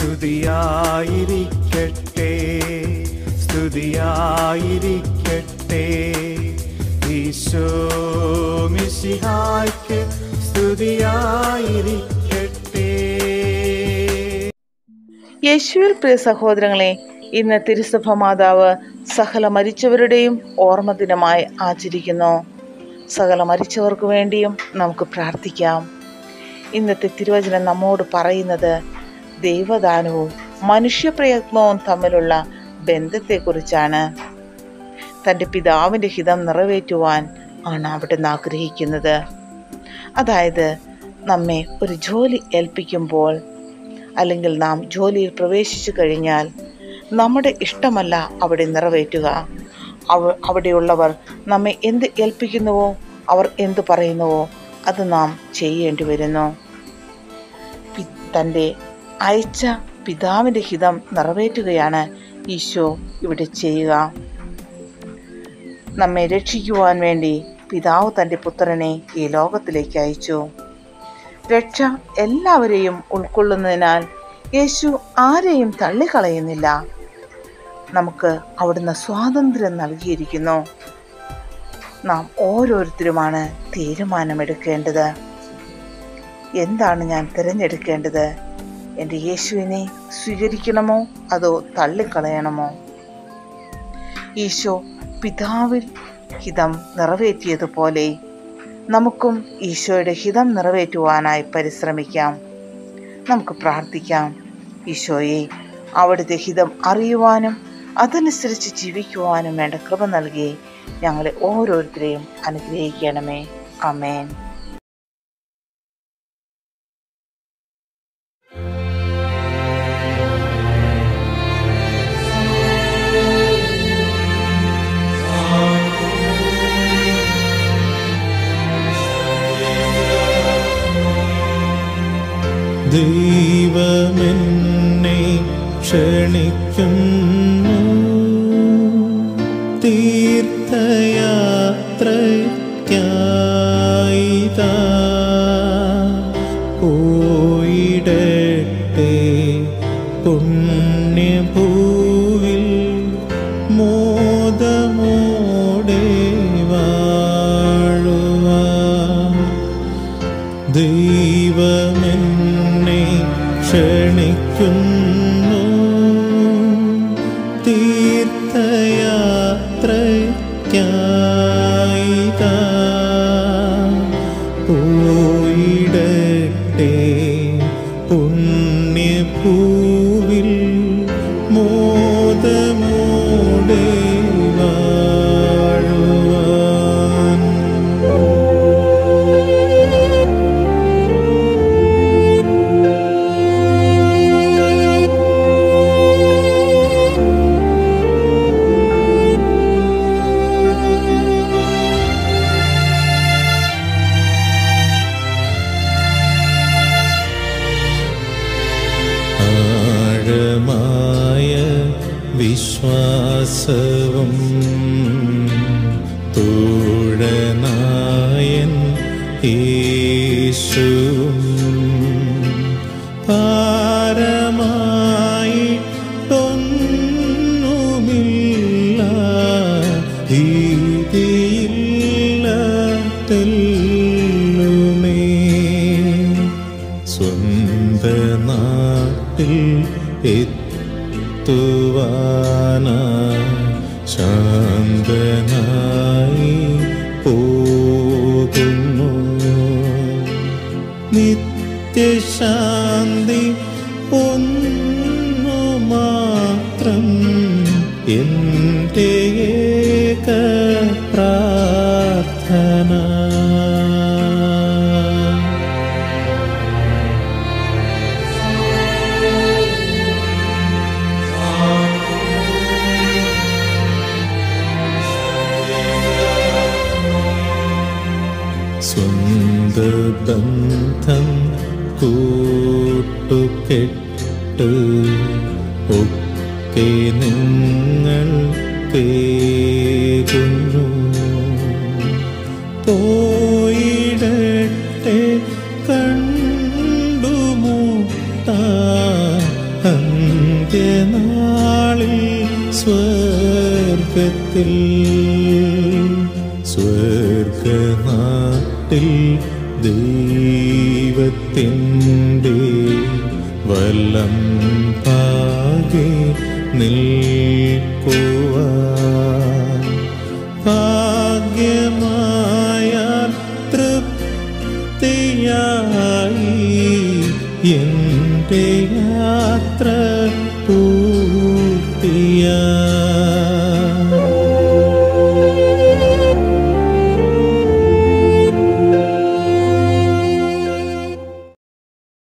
സ്തുതിയായിരിക്കട്ടെ സ്തുതിയായിരിക്കട്ടെ ഈശോ മിശിഹായ്ക്ക് സ്തുതിയായിരിക്കട്ടെ യേശുവിൽ പ്രിയ സഹോദരങ്ങളെ ഇന്ന് തിരുസഭ മാതാവ് സകല മരിച്ചവരുടെയും ഓർമ്മ ദിനമായി ആചരിക്കുന്നു സകല മരിച്ചവർക്ക് വേണ്ടിയും നമുക്ക് പ്രാർത്ഥിക്കാം ഇന്നത്തെ തിരുവചനം നമ്മോട് പറയുന്നത് ദൈവദാനവും മനുഷ്യപ്രയത്നവും തമ്മിലുള്ള ബന്ധത്തെക്കുറിച്ചാണ് തൻ്റെ പിതാവിൻ്റെ ഹിതം നിറവേറ്റുവാൻ ആണ് അവിടുന്ന് ആഗ്രഹിക്കുന്നത് അതായത് നമ്മെ ഒരു ജോലി ഏൽപ്പിക്കുമ്പോൾ അല്ലെങ്കിൽ നാം ജോലിയിൽ പ്രവേശിച്ചു കഴിഞ്ഞാൽ നമ്മുടെ ഇഷ്ടമല്ല അവിടെ നിറവേറ്റുക അവ അവിടെയുള്ളവർ നമ്മെ എന്ത് ഏൽപ്പിക്കുന്നുവോ അവർ എന്തു പറയുന്നുവോ അത് നാം ചെയ്യേണ്ടി വരുന്നു പി- തൻ്റെ അയച്ച പിതാവിൻ്റെ ഹിതം നിറവേറ്റുകയാണ് ഈശോ ഇവിടെ ചെയ്യുക നമ്മെ രക്ഷിക്കുവാൻ വേണ്ടി പിതാവ് തൻ്റെ പുത്രനെ ഈ ലോകത്തിലേക്ക് അയച്ചു രക്ഷ എല്ലാവരെയും ഉൾക്കൊള്ളുന്നതിനാൽ യേശു ആരെയും തള്ളിക്കളയുന്നില്ല നമുക്ക് അവിടുന്ന് സ്വാതന്ത്ര്യം നൽകിയിരിക്കുന്നു നാം ഓരോരുത്തരുമാണ് തീരുമാനമെടുക്കേണ്ടത് എന്താണ് ഞാൻ തിരഞ്ഞെടുക്കേണ്ടത് എൻ്റെ യേശുവിനെ സ്വീകരിക്കണമോ അതോ തള്ളിക്കളയണമോ ഈശോ പിതാവിൽ ഹിതം നിറവേറ്റിയതുപോലെ നമുക്കും ഈശോയുടെ ഹിതം നിറവേറ്റുവാനായി പരിശ്രമിക്കാം നമുക്ക് പ്രാർത്ഥിക്കാം ഈശോയെ അവിടുത്തെ ഹിതം അറിയുവാനും അതനുസരിച്ച് ജീവിക്കുവാനും വേണ്ട കൃപ നൽകി ഞങ്ങളെ ഓരോരുത്തരെയും അനുഗ്രഹിക്കണമേ അമേൻ ദൈവമെന്നെ ക്ഷണിക്കുന്നു തീർത്ഥയാത്രയ്ക്കായിതാ പോയിടട്ടെ പുണ്യഭൂവിൽ മോദമോടെ വാഴുവാൻ ദൈവമെന്നെ ക്ഷണിക്കുന്നു തീർത്ഥയാത്രയ്ക്കായിതാ പോയിടട്ടെ പുണ്യഭൂവിൽ മോദമോടെ വാഴുവാൻ ആഴമായ വിശ്വാസവും തോഴനായൻ യേശുവും പാരമായിട്ടൊന്നുമില്ല ഭീതിയില്ല തെല്ലുമേ സ്വന്ത നാട്ടിൽ എത്തുവാന ശാന്തനായി പോകുന്നു നിത്യശാന്തി ഒന്നു മാത്രം എൻ്റെ ഏക പ്രാർത്ഥന സ്വന്ത ബന്ധം കൂട്ടുകെട്ട് ഒക്കെ നിങ്ങൾ കേകുന്നു പോയിടട്ടെ കണ്ടുമുട്ടാൻ അന്ത്യനാളിൽ സ്വർഗത്തിൽ സ്വർഗനാട്ടിൽ ദൈവത്തിൻ്റെ വലം പാകെ നിൽക്കുവാൻ ഭാഗ്യമായ തൃപ്തിയായി എൻ്റെ യാത്ര പൂർത്തിയായി